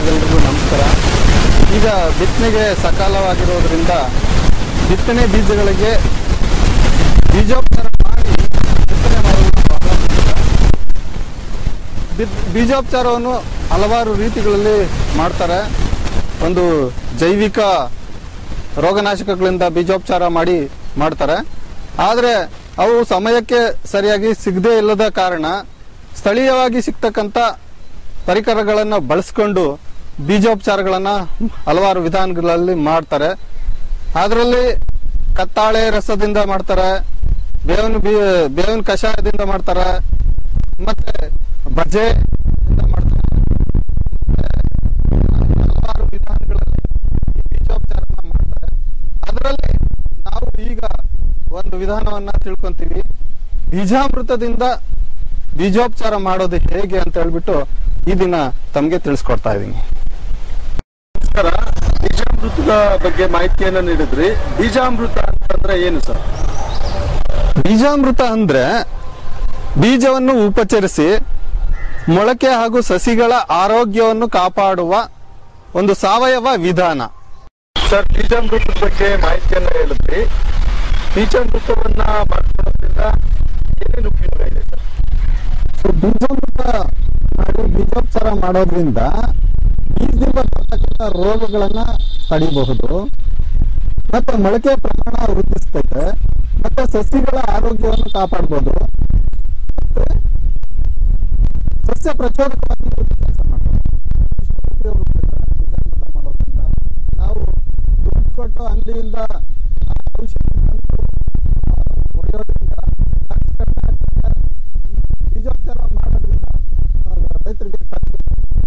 ರೈತರಿಗೆಲ್ರಿಗೂ ನಮಸ್ಕಾರ ಈಗ ಬಿತ್ತನೆಗೆ ಸಕಾಲವಾಗಿರೋದ್ರಿಂದ ಬಿತ್ತನೆ ಬೀಜಗಳಿಗೆ ಬೀಜೋಪಚಾರ ಮಾಡಿ ಬಿತ್ತನೆ ಮಾಡುವುದು ಬಹಳ ಮುಖ್ಯ. ಬಿತ್- ಬೀಜೋಪಚಾರವನ್ನು ಹಲವಾರು ರೀತಿಗಳಲ್ಲಿ ಮಾಡ್ತಾರೆ ಒಂದು ಜೈವಿಕ ರೋಗನಾಶಕಗಳಿಂದ ಬೀಜೋಪಚಾರ ಮಾಡಿ ಮಾಡ್ತಾರೆ ಆದರೆ ಅವು ಸಮಯಕ್ಕೆ ಸರಿಯಾಗಿ ಸಿಗದೇ ಇಲ್ಲದ ಕಾರಣ ಸ್ಥಳೀಯವಾಗಿ ಸಿಗ್ತಕ್ಕಂಥ ಪರಿಕರಗಳನ್ನು ಬಳಸ್ಕೊಂಡು ಬೀಜೋಪಚಾರಗಳನ್ನ ಹಲವಾರು ವಿಧಾನಗಳಲ್ಲಿ ಮಾಡ್ತಾರೆ ಅದರಲ್ಲಿ ಕತ್ತಾಳೆ ರಸದಿಂದ ಮಾಡ್ತಾರೆ ಬೇವಿನ ಬೀ ಬೇವಿನ ಕಷಾಯದಿಂದ ಮಾಡ್ತಾರೆ ಮತ್ತೆ ಬಜೆ ಮಾಡ್ತಾರೆ ಮತ್ತೆ ಹಲವಾರು ವಿಧಾನಗಳಲ್ಲಿ ಈ ಬೀಜೋಪಚಾರನ ಮಾಡ್ತಾರೆ ಅದರಲ್ಲಿ ನಾವು ಈಗ ಒಂದು ವಿಧಾನವನ್ನ ತಿಳ್ಕೊಂತೀವಿ ಬೀಜಾಮೃತದಿಂದ ಬೀಜೋಪಚಾರ ಮಾಡೋದು ಹೇಗೆ ಅಂತ ಹೇಳ್ಬಿಟ್ಟು ಈ ದಿನ ತಮಗೆ ತಿಳಿಸ್ಕೊಡ್ತಾ ಇದೀನಿ ನಮಸ್ಕಾರ ಬೀಜಾಮೃತದ ಬಗ್ಗೆ ಮಾಹಿತಿಯನ್ನ ನೀಡಿದ್ರಿ ಬೀಜಾಮೃತ ಅಂತಂದ್ರೆ ಏನು ಸರ್ ಬೀಜಾಮೃತ ಅಂದ್ರೆ ಬೀಜವನ್ನು ಉಪಚರಿಸಿ ಮೊಳಕೆ ಹಾಗೂ ಸಸಿಗಳ ಆರೋಗ್ಯವನ್ನು ಕಾಪಾಡುವ ಒಂದು ಸಾವಯವ ವಿಧಾನ ಸರ್ ಬೀಜಾಮೃತದ ಬಗ್ಗೆ ಮಾಹಿತಿಯನ್ನ ಹೇಳಿದ್ರಿ ಬೀಜಾಮೃತವನ್ನ ಮಾಡ್ಕೊಳ್ಳೋದ್ರಿಂದ ಏನೇನು ಉಪಯೋಗ ಇದೆ ಸರ್ ಸೊ ಬೀಜಾಮೃತ ಮಾಡಿ ಬೀಜೋಪಚಾರ ಮಾಡೋದ್ರಿಂದ ಬೀಜದಿಂದ ಬರ್ತಕ್ಕಂಥ ರೋಗಗಳನ್ನ ತಡಿಬಹುದು ಮತ್ತೆ ಮೊಳಕೆ ಪ್ರಮಾಣ ವೃದ್ಧಿಸ್ತೈತೆ ಮತ್ತೆ ಸಸಿಗಳ ಆರೋಗ್ಯವನ್ನು ಕಾಪಾಡಬಹುದು ಮತ್ತೆ ಸಸ್ಯ ಪ್ರಚೋದಕವಾಗಿ ಕೆಲಸ ಮಾಡ್ತಾರೆ ಇಷ್ಟು ಉಪಯೋಗಗಳಿದೆ ಬೀಜಾಮೃತ ಮಾಡೋದ್ರಿಂದ ನಾವು ದುಡ್ಡು ಕೊಟ್ಟು ಅಂಗಡಿಯಿಂದ ಔಷಧಿ ತಂದು ಆ, ಹೊಡೆಯೋದ್ರಿಂದ ಖರ್ಚು ಕಡಿಮೆ ಆಗ್ತದೆ ಬೀಜೋಪಚಾರ ಮಾಡೋದ್ರಿಂದ ಆ, ರೈತರಿಗೆ ಖರ್ಚು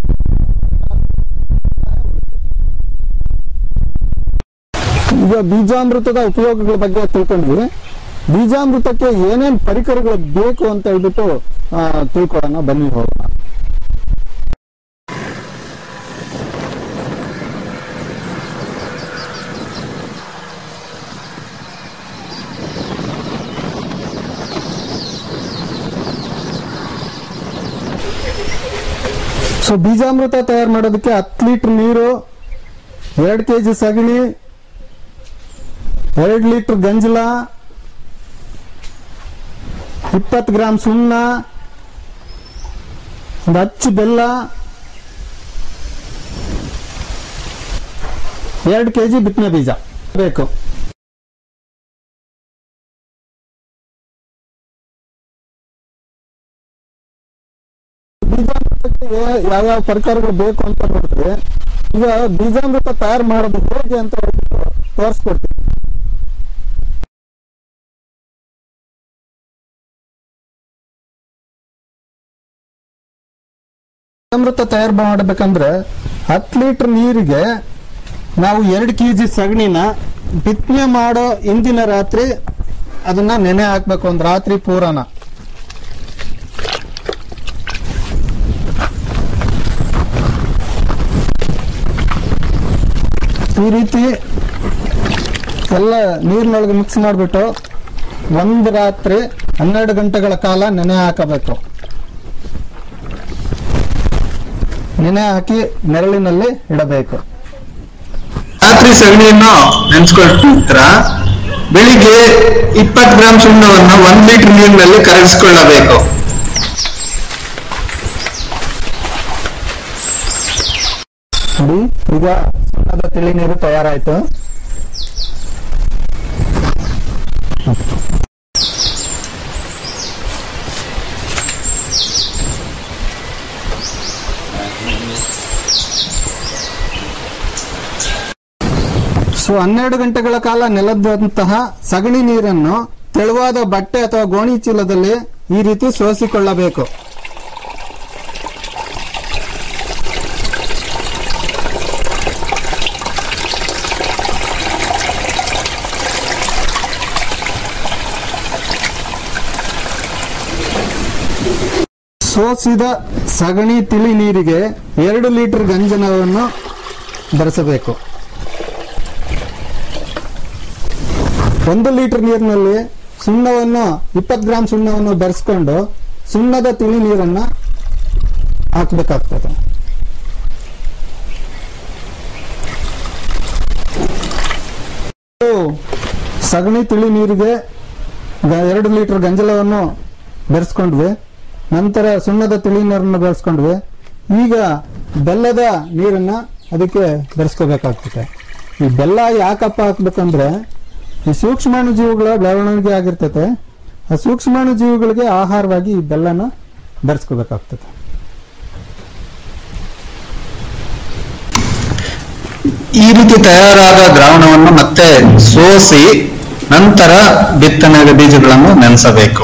ಸಹಾಯ ಆಗುತ್ತೆ. ಈಗ ಬೀಜಾಮೃತದ ಉಪಯೋಗಗಳ ಬಗ್ಗೆ ತಿಳ್ಕೊಂಡ್ವಿ ಬೀಜಾಮೃತಕ್ಕೆ ಏನೇನ್ ಪರಿಕರಗಳು ಬೇಕು ಅಂತ ಹೇಳ್ಬಿಟ್ಟು ಆ, ತಿಳ್ಕೊಳ್ಳೋಣ ಬನ್ನಿ ಹೋಗೋಣ ಸೊ ಬೀಜಾಮೃತ ತಯಾರು ಮಾಡೋದಕ್ಕೆ ಹತ್ತು ಲೀಟರ್ ನೀರು ಎರಡು ಕೆ ಜಿ ಸಗಣಿ ಎರಡು ಲೀಟರ್ ಗಂಜಲ ಇಪ್ಪತ್ತು ಗ್ರಾಮ್ ಸುಣ್ಣ ಒಂದು ಹಚ್ಚು ಬೆಲ್ಲ ಎರಡು ಕೆ ಜಿ ಬಿತ್ತನೆ ಬೀಜ ಬೇಕು ಬೀಜಾಮೃತಕ್ಕೆ ಯಾ- ಯಾವ್ಯಾವ ಪರಿಕರಗಳು ಬೇಕು ಅಂತ ನೋಡಿದ್ರೆ ಈಗ ಬೀಜಾಮೃತ ತಯಾರು ಮಾಡೋದು ಹೇಗೆ ಅಂತ ಹೇಳ್ಬಿಟ್ಟು ತೋರಿಸ್ಕೊಡ್ತೀನಿ ಬೀಜಾಮೃತ ತಯಾರು ಮಾಡಬೇಕಂದ್ರೆ ಹತ್ತು ಲೀಟರ್ ನೀರಿಗೆ ನಾವು ಎರಡು ಕೆ ಜಿ ಸಗಣಿನ ಬಿತ್ತನೆ ಮಾಡೋ ಇಂದಿನ ರಾತ್ರಿ ಅದನ್ನ ನೆನೆ ಹಾಕ್ಬೇಕು ಒಂದು ರಾತ್ರಿ ಪೂರನ ಈ ರೀತಿ ಎಲ್ಲ ನೀರಿನೊಳಗೆ ಮಿಕ್ಸ್ ಮಾಡಿಬಿಟ್ಟು ಒಂದು ರಾತ್ರಿ ಹನ್ನೆರಡು ಗಂಟೆಗಳ ಕಾಲ ನೆನೆ ಹಾಕಬೇಕು ನೆನೆ ಹಾಕಿ ನೆರಳಿನಲ್ಲಿ ಇಡಬೇಕು ರಾತ್ರಿ ಸಗಣಿಯನ್ನು ನೆನೆಸ್ಕೊಳ್ತೀರ ಬೆಳಿಗ್ಗೆ ಇಪ್ಪತ್ತು ಗ್ರಾಂ ಸುಣ್ಣವನ್ನು ಒಂದ್ ಲೀಟರ್ ನೀರಿನಲ್ಲಿ ಕರಗಿಸಿಕೊಳ್ಳಬೇಕು ನೋಡಿ ಈಗ ಸುಣ್ಣದ ತಿಳಿ ನೀರು ತಯಾರಾಯ್ತು ಸೊ ಹನ್ನೆರಡು ಗಂಟೆಗಳ ಕಾಲ ನೆಲದಂತಹ ಸಗಣಿ ನೀರನ್ನು ತೆಳುವಾದ ಬಟ್ಟೆ ಅಥವಾ ಗೋಣಿ ಚೀಲದಲ್ಲಿ ಈ ರೀತಿ ಸೋಸಿಕೊಳ್ಳಬೇಕು ಸೋಸಿದ ಸಗಣಿ ತಿಳಿ ನೀರಿಗೆ ಎರಡು ಲೀಟರ್ ಗಂಜನವನ್ನು ಬೆರೆಸಬೇಕು ಒಂದು ಲೀಟರ್ ನೀರಿನಲ್ಲಿ ಸುಣ್ಣವನ್ನು ಇಪ್ಪತ್ತು ಗ್ರಾಮ್ ಸುಣ್ಣವನ್ನು ಬೆರೆಸ್ಕೊಂಡು ಸುಣ್ಣದ ತಿಳಿ ನೀರನ್ನ ಹಾಕಬೇಕಾಗ್ತದೆ ಸಗಣಿ ತಿಳಿ ನೀರಿಗೆ ಗ- ಎರಡು ಲೀಟರ್ ಗಂಜಲವನ್ನು ಬೆರೆಸ್ಕೊಂಡ್ವಿ ನಂತರ ಸುಣ್ಣದ ತಿಳಿ ನೀರನ್ನು ಬೆರೆಸ್ಕೊಂಡ್ವಿ ಈಗ ಬೆಲ್ಲದ ನೀರನ್ನ ಅದಕ್ಕೆ ಬೆರೆಸ್ಕೋಬೇಕಾಗ್ತದೆ ಈ ಬೆಲ್ಲ ಯಾಕಪ್ಪ ಹಾಕ್ಬೇಕಂದ್ರೆ ಈ ಸೂಕ್ಷ್ಮಾಣು ಜೀವಿಗಳ ಬೆಳವಣಿಗೆ ಆಗಿರ್ತೈತೆ ಆ ಸೂಕ್ಷ್ಮಾಣು ಜೀವಿಗಳಿಗೆ ಆಹಾರವಾಗಿ ಈ ಬೆಲ್ಲನ ಬೆರೆಸ್ಕೋಬೇಕಾಗ್ತದೆ ಈ ರೀತಿ ತಯಾರಾದ ದ್ರಾವಣವನ್ನು ಮತ್ತೆ ಸೋಸಿ ನಂತರ ಬಿತ್ತನೆಯ ಬೀಜಗಳನ್ನು ನೆನೆಸಬೇಕು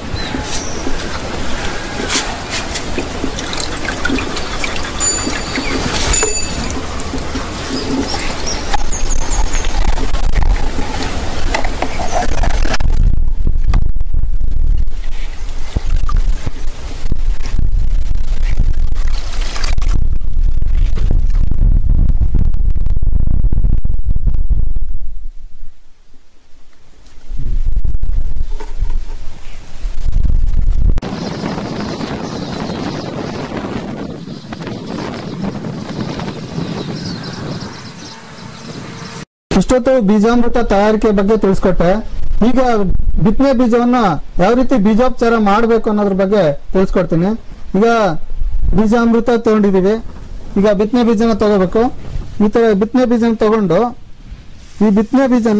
ಇಷ್ಟೊತ್ತು ಬೀಜಾಮೃತ ತಯಾರಿಕೆ ಬಗ್ಗೆ ತಿಳಿಸ್ಕೊಟ್ಟೆ ಈಗ ಬಿತ್ತನೆ ಬೀಜವನ್ನ ಯಾವ ರೀತಿ ಬೀಜೋಪಚಾರ ಮಾಡಬೇಕು ಅನ್ನೋದ್ರ ಬಗ್ಗೆ ತಿಳಿಸ್ಕೊಡ್ತೀನಿ ಈಗ ಬೀಜಾಮೃತ ತಗೊಂಡಿದೀವಿ ಈಗ ಬಿತ್ತನೆ ಬೀಜನ ತಗೋಬೇಕು ಈ ತರ ಬಿತ್ತನೆ ಬೀಜನ ತಗೊಂಡು ಈ ಬಿತ್ತನೆ ಬೀಜನ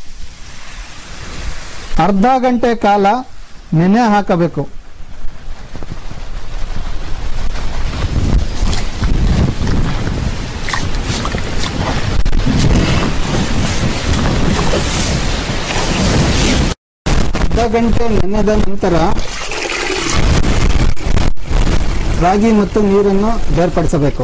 ಅರ್ಧ ಗಂಟೆ ಕಾಲ ನೆನೆ ಹಾಕಬೇಕು ಅರ್ಧ ಗಂಟೆ ನೆನೆದ ನಂತರ ರಾಗಿ ಮತ್ತು ನೀರನ್ನು ಬೇರ್ಪಡಿಸಬೇಕು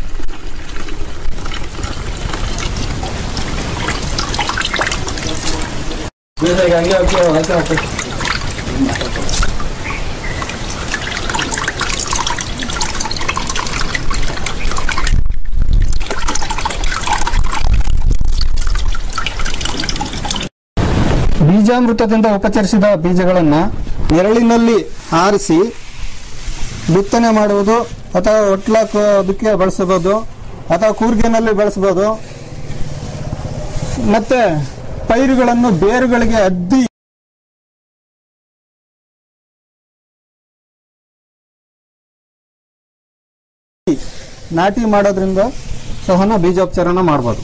ಬೀಜಾಮೃತದಿಂದ ಉಪಚರಿಸಿದ ಬೀಜಗಳನ್ನ ನೆರಳಿನಲ್ಲಿ ಆರಿಸಿ ಬಿತ್ತನೆ ಮಾಡುವುದು ಅಥವಾ ಒಟ್ಲಾಕೋದಕ್ಕೆ ಬಳಸಬಹುದು ಅಥವಾ ಕೂರ್ಗಿನಲ್ಲಿ ಬಳಸಬಹುದು ಮತ್ತೆ ಪೈರುಗಳನ್ನು ಬೇರುಗಳಿಗೆ ಅದ್ದಿ ನಾಟಿ ಮಾಡೋದ್ರಿಂದ ಸಹನ ಬೀಜೋಪಚಾರನ ಮಾಡ್ಬೋದು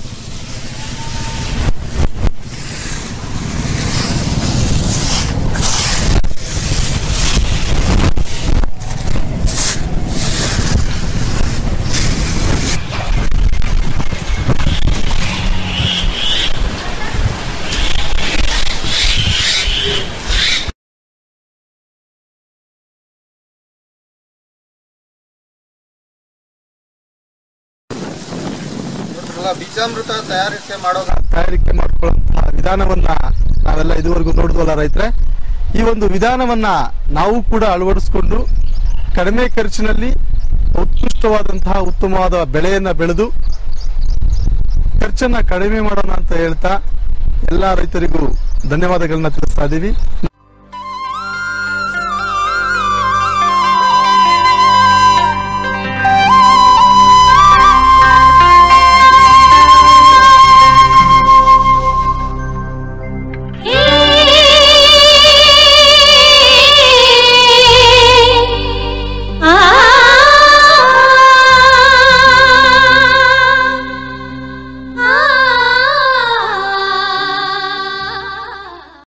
ಬೀಜಾಮೃತ ತಯಾರಿಕೆ ಮಾಡೋದು ತಯಾರಿಕೆ ಮಾಡ್ಕೊಳ್ಳುವಂತಹ ವಿಧಾನವನ್ನ ನಾವೆಲ್ಲ ಇದುವರೆಗೂ ನೋಡಿದ್ವಲ್ಲ ರೈತರೆ ಈ ಒಂದು ವಿಧಾನವನ್ನ ನಾವು ಕೂಡ ಅಳವಡಿಸಿಕೊಂಡು ಕಡಿಮೆ ಖರ್ಚಿನಲ್ಲಿ ಉತ್ಕೃಷ್ಟವಾದಂತಹ ಉತ್ತಮವಾದ ಬೆಳೆಯನ್ನ ಬೆಳೆದು ಖರ್ಚನ್ನ ಕಡಿಮೆ ಮಾಡೋಣ ಅಂತ ಹೇಳ್ತಾ ಎಲ್ಲಾ ರೈತರಿಗೂ ಧನ್ಯವಾದಗಳನ್ನ ತಿಳಿಸ್ತಾ ಇದ್ದೀವಿ